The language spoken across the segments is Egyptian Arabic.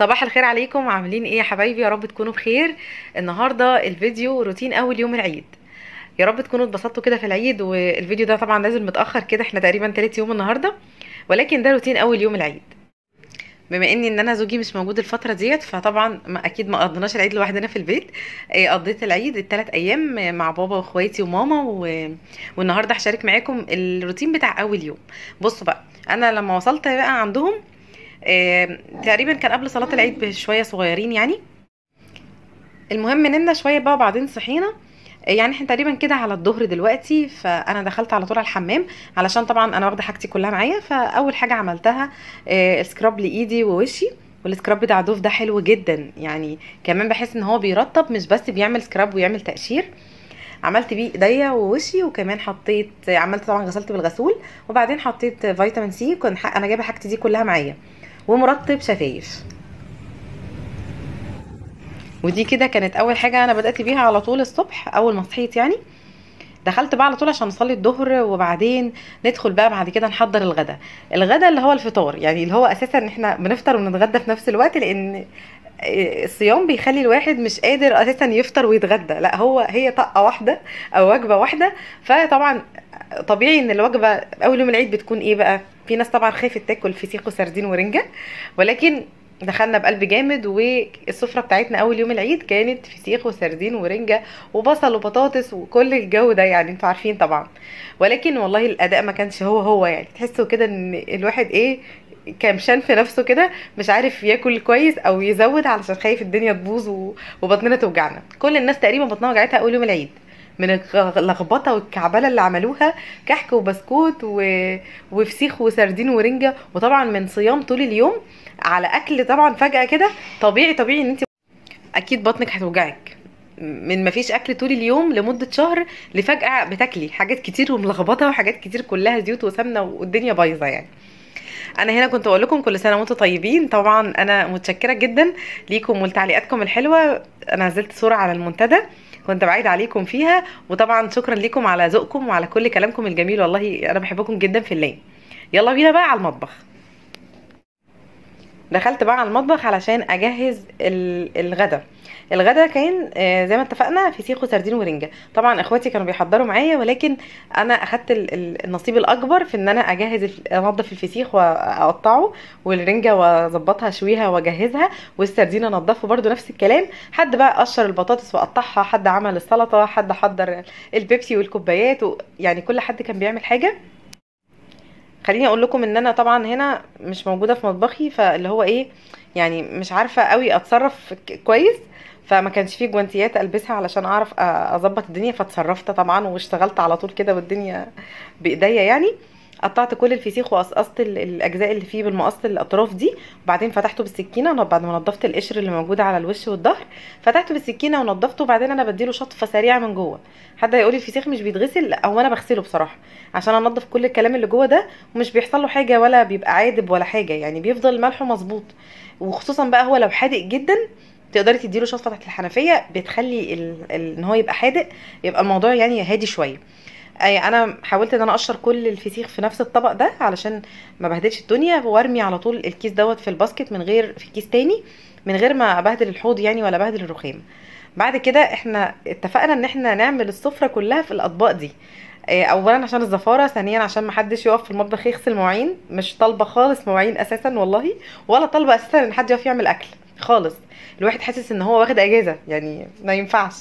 صباح الخير عليكم عاملين ايه يا حبايبي يا رب تكونوا بخير النهارده الفيديو روتين اول يوم العيد يا رب تكونوا اتبسطتوا كده في العيد والفيديو ده طبعا نازل متاخر كده احنا تقريبا تالت يوم النهارده ولكن ده روتين اول يوم العيد بما اني ان انا زوجي مش موجود الفتره ديت فطبعا ما اكيد ما قضيناش العيد لوحدنا في البيت إيه، قضيت العيد الثلاث ايام مع بابا واخواتي وماما و... والنهارده هشارك معاكم الروتين بتاع اول يوم بصوا بقى انا لما وصلت بقى عندهم آه، تقريبا كان قبل صلاة العيد بشوية صغيرين يعني المهم نمنا شوية بقى وبعدين صحينا آه، يعني احنا تقريبا كده على الظهر دلوقتي فانا دخلت على طول على الحمام علشان طبعا انا واخده حاجتي كلها معايا فاول حاجه عملتها آه، سكراب لايدي ووشي والسكراب بتاع دوف ده حلو جدا يعني كمان بحس ان هو بيرطب مش بس بيعمل سكراب ويعمل تقشير عملت بيه ايديا ووشي وكمان حطيت عملت طبعا غسلت بالغسول وبعدين حطيت فيتامين سي كنت ح- انا جايبه حاجتي دي كلها معايا ومرطب شفايف ودي كده كانت اول حاجه انا بدات بيها على طول الصبح اول ما صحيت يعني دخلت بقى على طول عشان نصلي الظهر وبعدين ندخل بقى بعد كده نحضر الغدا الغدا اللي هو الفطار يعني اللي هو اساسا ان احنا بنفطر ونتغدى في نفس الوقت لان الصيام بيخلي الواحد مش قادر اساسا يفطر ويتغدى لا هو هي طقه واحده او وجبه واحده فطبعا طبيعي ان الوجبه اول يوم العيد بتكون ايه بقى في ناس طبعا خافت تاكل فسيخ وسردين ورنجه ولكن دخلنا بقلب جامد والسفره بتاعتنا اول يوم العيد كانت فسيخ وسردين ورنجه وبصل وبطاطس وكل الجو ده يعني انتوا عارفين طبعا ولكن والله الاداء ما كانش هو هو يعني تحسوا كده ان الواحد ايه كمشان في نفسه كده مش عارف ياكل كويس او يزود علشان خايف الدنيا تبوظ و- وبطننا توجعنا كل الناس تقريبا بطنها وجعتها اول يوم العيد من اللخبطه والكعبله اللي عملوها كحك وبسكوت و... وفسيخ وسردين ورنجه وطبعا من صيام طول اليوم على اكل طبعا فجاه كده طبيعي طبيعي ان انت اكيد بطنك هتوجعك من ما فيش اكل طول اليوم لمده شهر لفجاه بتاكلي حاجات كتير وملخبطه وحاجات كتير كلها زيوت وسمنه والدنيا بايظه يعني انا هنا كنت اقول لكم كل سنه وانتم طيبين طبعا انا متشكره جدا ليكم ولتعليقاتكم الحلوه انا نزلت صوره على المنتدى كنت بعيد عليكم فيها وطبعا شكرا لكم على ذوقكم وعلى كل كلامكم الجميل والله انا بحبكم جدا في الله يلا بينا بقى على المطبخ دخلت بقى على المطبخ علشان اجهز ال- الغدا الغدا كان آه، زي ما اتفقنا فسيخ وسردين ورنجه طبعا اخواتي كانوا بيحضروا معايا ولكن انا اخدت ال- ال- النصيب الاكبر في ان انا اجهز الف- انضف الفسيخ واقطعه والرنجه واظبطها اشويها واجهزها والسردين انضفه برده نفس الكلام حد بقى قشر البطاطس وقطعها حد عمل السلطه حد حضر البيبسي والكوبايات و... يعني كل حد كان بيعمل حاجه خليني اقول لكم ان انا طبعا هنا مش موجوده في مطبخي فاللي هو ايه يعني مش عارفه قوي اتصرف ك- كويس فما كانش فيه جوانتيات البسها علشان اعرف أ- اظبط الدنيا فاتصرفت طبعا واشتغلت على طول كده والدنيا بايديا يعني قطعت كل الفسيخ وقصقصت ال- الاجزاء اللي فيه بالمقص الاطراف دي وبعدين فتحته بالسكينه ون- بعد ما نضفت القشر اللي موجود على الوش والظهر فتحته بالسكينه ونضفته وبعدين انا بديله شطفه سريعه من جوه حد هيقول الفسيخ مش بيتغسل لا هو انا بغسله بصراحه عشان انضف كل الكلام اللي جوه ده ومش بيحصل له حاجه ولا بيبقى عادب ولا حاجه يعني بيفضل ملحه مظبوط وخصوصا بقى هو لو حادق جدا تقدري تديله شطفه تحت الحنفيه بتخلي ال... ال... ان هو يبقى حادق يبقى الموضوع يعني هادي شويه اي انا حاولت ان انا اقشر كل الفسيخ في نفس الطبق ده علشان ما بهدلش الدنيا وارمي على طول الكيس دوت في الباسكت من غير في كيس تاني من غير ما ابهدل الحوض يعني ولا ابهدل الرخام بعد كده احنا اتفقنا ان احنا نعمل السفره كلها في الاطباق دي آه، اولا عشان الزفاره ثانيا عشان ما حدش يقف في المطبخ يغسل مواعين مش طالبه خالص مواعين اساسا والله ولا طالبه اساسا ان حد يقف يعمل اكل خالص الواحد حاسس ان هو واخد اجازه يعني ما ينفعش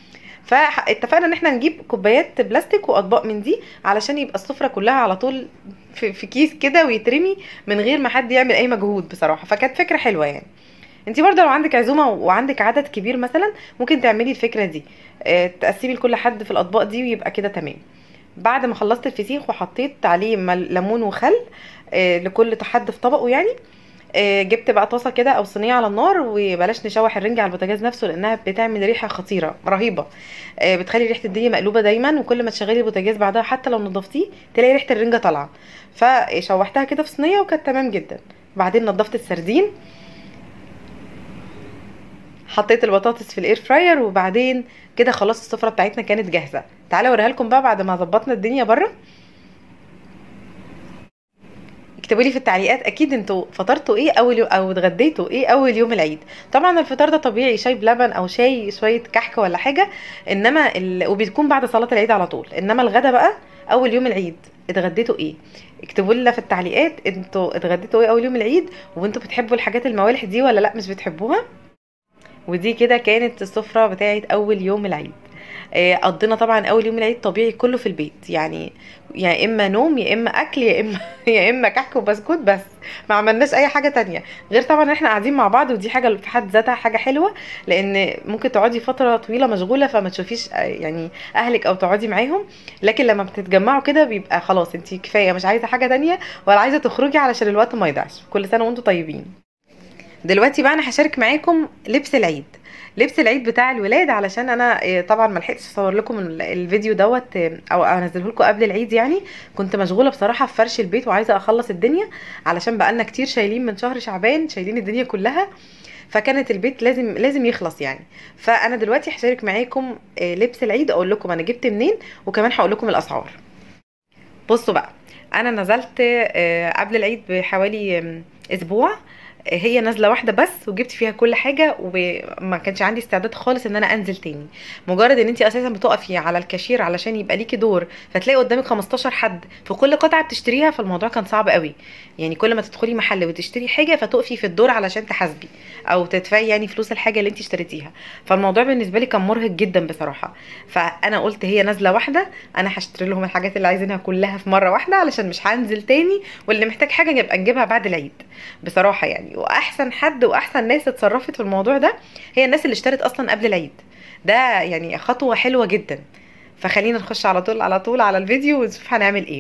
فاتفقنا ان احنا نجيب كوبايات بلاستيك واطباق من دي علشان يبقى السفره كلها على طول في, في كيس كده ويترمي من غير ما حد يعمل اي مجهود بصراحه فكانت فكره حلوه يعني انت برضه لو عندك عزومه وعندك عدد كبير مثلا ممكن تعملي الفكره دي اه تقسمي لكل حد في الاطباق دي ويبقى كده تمام بعد ما خلصت الفسيخ وحطيت عليه مل- ليمون وخل اه لكل حد في طبقه يعني آه، جبت بقى طاسه كده او صينيه على النار وبلاش نشوح الرنجة على البوتاجاز نفسه لانها بتعمل ريحه خطيره رهيبه آه، بتخلي ريحه الدنيا مقلوبه دايما وكل ما تشغلي البوتاجاز بعدها حتى لو نضفتيه تلاقي ريحه الرنجة طالعه فشوحتها كده في صينيه وكانت تمام جدا بعدين نضفت السردين حطيت البطاطس في الاير فراير وبعدين كده خلاص السفره بتاعتنا كانت جاهزه تعالى اوريها لكم بقى بعد ما ظبطنا الدنيا بره اكتبوا لي في التعليقات اكيد انتوا فطرتوا ايه اول يوم او اتغديتوا ايه اول يوم العيد طبعا الفطار ده طبيعي شاي بلبن او شاي شويه كحك ولا حاجه انما ال... وبتكون بعد صلاه العيد على طول انما الغدا بقى اول يوم العيد اتغديتوا ايه اكتبوا لنا في التعليقات انتوا اتغديتوا ايه اول يوم العيد وانتوا بتحبوا الحاجات الموالح دي ولا لا مش بتحبوها ودي كده كانت السفره بتاعت اول يوم العيد آه، قضينا طبعا اول يوم العيد طبيعي كله في البيت يعني يا اما نوم يا اما اكل يا اما يا اما كحك وبسكوت بس ما عملناش اي حاجه تانية غير طبعا ان احنا قاعدين مع بعض ودي حاجه في حد ذاتها حاجه حلوه لان ممكن تقعدي فتره طويله مشغوله فما تشوفيش آه، يعني اهلك او تقعدي معاهم لكن لما بتتجمعوا كده بيبقى خلاص انت كفايه مش عايزه حاجه تانية ولا عايزه تخرجي علشان الوقت ما يضيعش كل سنه وانتم طيبين دلوقتي بقى انا هشارك معاكم لبس العيد لبس العيد بتاع الولاد علشان انا إيه، طبعا ما لحقتش اصور لكم ال- الفيديو دوت إيه، او انزله لكم قبل العيد يعني كنت مشغوله بصراحه في فرش البيت وعايزه اخلص الدنيا علشان بقالنا كتير شايلين من شهر شعبان شايلين الدنيا كلها فكانت البيت لازم لازم يخلص يعني فانا دلوقتي هشارك معاكم إيه، لبس العيد اقول لكم انا جبت منين وكمان هقول لكم الاسعار بصوا بقى انا نزلت آه، قبل العيد بحوالي آم، اسبوع آه، هي نازله واحده بس وجبت فيها كل حاجه وما كانش عندي استعداد خالص ان انا انزل تاني مجرد ان انت اساسا بتقفي على الكاشير علشان يبقى ليكي دور فتلاقي قدامك 15 حد في كل قطعه بتشتريها فالموضوع كان صعب قوي يعني كل ما تدخلي محل وتشتري حاجه فتقفي في الدور علشان تحاسبي او تدفعي يعني فلوس الحاجه اللي انت اشتريتيها فالموضوع بالنسبه لي كان مرهق جدا بصراحه فانا قلت هي نازله واحده انا هشتري لهم الحاجات اللي عايزينها كلها في مره واحده علشان مش هنزل تاني واللي محتاج حاجه نبقى نجيبها بعد العيد بصراحه يعني واحسن حد واحسن ناس اتصرفت في الموضوع ده هي الناس اللي اشترت اصلا قبل العيد ده يعني خطوه حلوه جدا فخلينا نخش على طول على طول على الفيديو ونشوف هنعمل ايه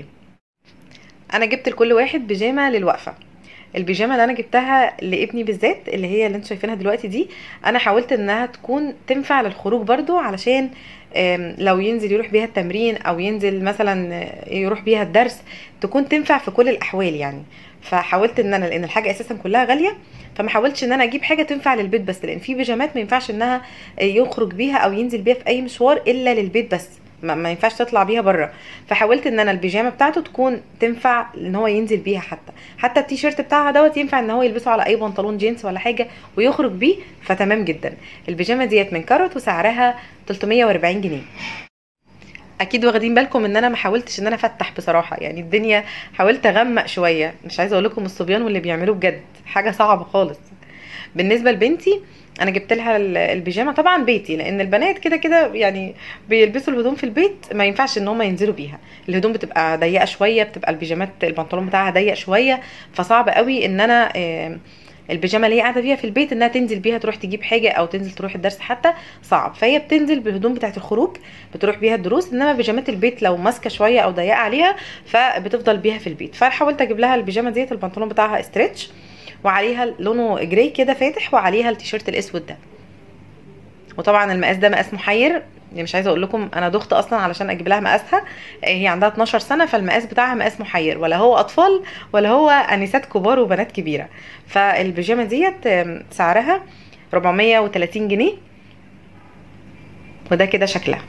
انا جبت لكل واحد بيجامه للوقفه البيجامه اللي انا جبتها لابني بالذات اللي هي اللي انتوا شايفينها دلوقتي دي انا حاولت انها تكون تنفع للخروج برضو علشان آم، لو ينزل يروح بيها التمرين او ينزل مثلا آه، يروح بيها الدرس تكون تنفع في كل الاحوال يعني فحاولت ان انا لان الحاجه اساسا كلها غاليه فما حاولتش ان انا اجيب حاجه تنفع للبيت بس لان في بيجامات ما ينفعش انها آه، يخرج بيها او ينزل بيها في اي مشوار الا للبيت بس ما, ما ينفعش تطلع بيها بره فحاولت ان انا البيجامه بتاعته تكون تنفع ان هو ينزل بيها حتى حتى التيشيرت بتاعها دوت ينفع ان هو يلبسه على اي بنطلون جينز ولا حاجه ويخرج بيه فتمام جدا البيجامه ديت من كاروت وسعرها 340 جنيه اكيد واخدين بالكم ان انا ما حاولتش ان انا افتح بصراحه يعني الدنيا حاولت اغمق شويه مش عايزه اقول لكم الصبيان واللي بيعملوه بجد حاجه صعبه خالص بالنسبه لبنتي انا جبت لها ال- البيجامه طبعا بيتي لان البنات كده كده يعني بيلبسوا الهدوم في البيت ما ينفعش ان هم ينزلوا بيها الهدوم بتبقى ضيقه شويه بتبقى البيجامات البنطلون بتاعها ضيق شويه فصعب قوي ان انا آه، البيجامه اللي هي قاعده فيها في البيت انها تنزل بيها تروح تجيب حاجه او تنزل تروح الدرس حتى صعب فهي بتنزل بالهدوم بتاعه الخروج بتروح بيها الدروس انما بيجامات البيت لو ماسكه شويه او ضيقه عليها فبتفضل بيها في البيت فحاولت اجيب لها البيجامه ديت البنطلون بتاعها استرتش وعليها لونه جراي كده فاتح وعليها التيشيرت الاسود ده وطبعا المقاس ده مقاس محير يعني مش عايزه اقول لكم انا دخت اصلا علشان اجيب لها مقاسها آه، هي عندها 12 سنه فالمقاس بتاعها مقاس محير ولا هو اطفال ولا هو انسات كبار وبنات كبيره فالبيجامه ديت آم، سعرها 430 جنيه وده كده شكلها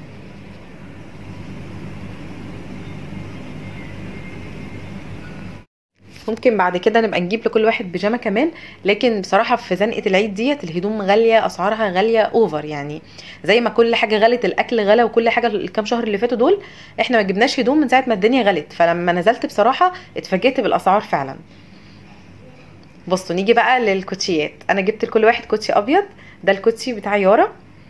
ممكن بعد كده نبقى نجيب لكل واحد بيجامه كمان لكن بصراحه في زنقه العيد ديت الهدوم غاليه اسعارها غاليه اوفر يعني زي ما كل حاجه غلت الاكل غلا وكل حاجه الكام شهر اللي فاتوا دول احنا ما جبناش هدوم من ساعه ما الدنيا غلت فلما نزلت بصراحه اتفاجئت بالاسعار فعلا بصوا نيجي بقى للكوتشيات انا جبت لكل واحد كوتشي ابيض ده الكوتشي بتاع يارا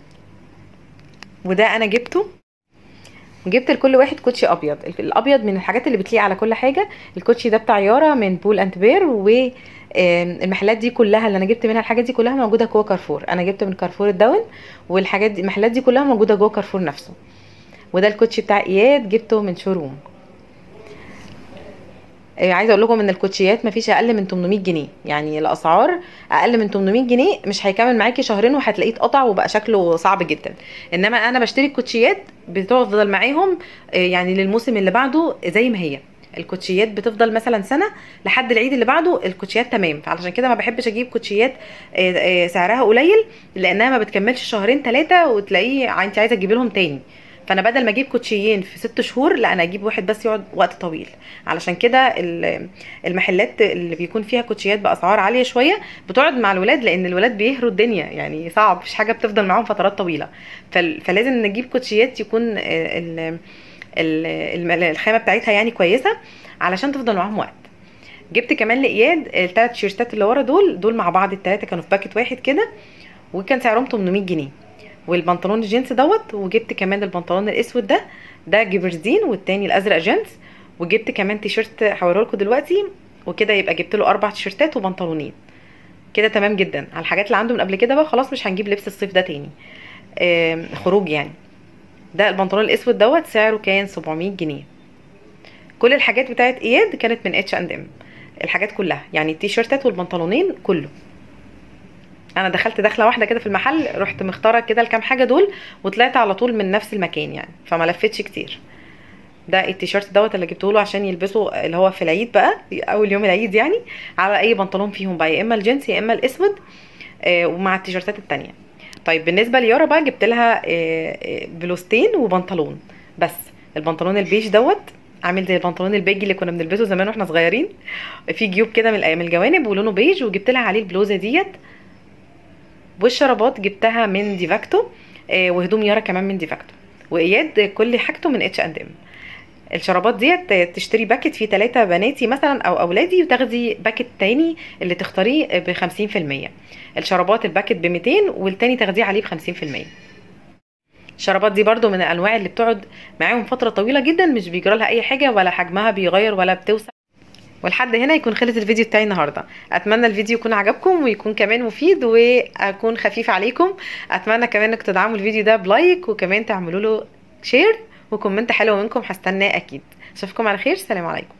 وده انا جبته جبت لكل واحد كوتشي ابيض الابيض من الحاجات اللي بتليق على كل حاجه الكوتشي ده بتاع يارا من بول اند بير و آم، المحلات دي كلها اللي انا جبت منها الحاجات دي كلها موجوده جوه كارفور انا جبت من كارفور الدون والحاجات دي المحلات دي كلها موجوده جوه كارفور نفسه وده الكوتشي بتاع اياد جبته من شوروم آه، عايزه اقول لكم ان الكوتشيات مفيش اقل من 800 جنيه يعني الاسعار اقل من 800 جنيه مش هيكمل معاكي شهرين وهتلاقيه اتقطع وبقى شكله صعب جدا انما انا بشتري الكوتشيات بتفضل معاهم آه، يعني للموسم اللي بعده زي ما هي الكوتشيات بتفضل مثلا سنه لحد العيد اللي بعده الكوتشيات تمام فعلشان كده ما بحبش اجيب كوتشيات آه، آه، سعرها قليل لانها ما بتكملش شهرين ثلاثه وتلاقيه ع- انت عايزه تجيبي لهم تاني فانا بدل ما اجيب كوتشيين في ست شهور لا انا اجيب واحد بس يقعد وقت طويل علشان كده ال- المحلات اللي بيكون فيها كوتشيات باسعار عاليه شويه بتقعد مع الولاد لان الولاد بيهروا الدنيا يعني صعب مفيش حاجه بتفضل معاهم فترات طويله فال- فلازم نجيب كوتشيات يكون ال- ال- ال- الخامه بتاعتها يعني كويسه علشان تفضل معاهم وقت جبت كمان لاياد الثلاث تيشيرتات اللي ورا دول دول مع بعض الثلاثه كانوا في باكت واحد كده وكان سعرهم 800 جنيه والبنطلون الجينز دوت وجبت كمان البنطلون الاسود ده ده جبردين والتاني الازرق جينز وجبت كمان تيشيرت هوريه لكم دلوقتي وكده يبقى جبت له اربع تيشيرتات وبنطلونين كده تمام جدا على الحاجات اللي عنده من قبل كده بقى خلاص مش هنجيب لبس الصيف ده تاني آم، خروج يعني ده البنطلون الاسود دوت سعره كان 700 جنيه كل الحاجات بتاعت اياد كانت من اتش اند ام الحاجات كلها يعني التيشيرتات والبنطلونين كله انا دخلت دخله واحده كده في المحل رحت مختاره كده الكام حاجه دول وطلعت على طول من نفس المكان يعني فما لفتش كتير ده التيشيرت دوت اللي جبته له عشان يلبسه اللي هو في العيد بقى اول يوم العيد يعني على اي بنطلون فيهم بقى يا اما الجينز يا اما الاسود آه ومع التيشيرتات التانية طيب بالنسبه ليارا بقى جبت لها آه، آه، بلوستين وبنطلون بس البنطلون البيج دوت عامل زي البنطلون البيج اللي كنا بنلبسه زمان واحنا صغيرين في جيوب كده من من الجوانب ولونه بيج وجبت لها عليه البلوزه ديت والشرابات جبتها من ديفاكتو آه، وهدوم يارا كمان من ديفاكتو واياد كل حاجته من اتش اند ام الشرابات ديت تشتري باكت فيه ثلاثة بناتي مثلا او اولادي وتاخدي باكت تاني اللي تختاريه ب 50% الشرابات الباكت ب 200 والتاني تاخديه عليه ب 50% الشرابات دي برضو من الانواع اللي بتقعد معاهم فتره طويله جدا مش بيجرى لها اي حاجه ولا حجمها بيغير ولا بتوسع ولحد هنا يكون خلص الفيديو بتاعي النهارده اتمنى الفيديو يكون عجبكم ويكون كمان مفيد واكون خفيف عليكم اتمنى كمان انك تدعموا الفيديو ده بلايك وكمان تعملوا له شير وكومنت حلو منكم هستناه اكيد اشوفكم على خير سلام عليكم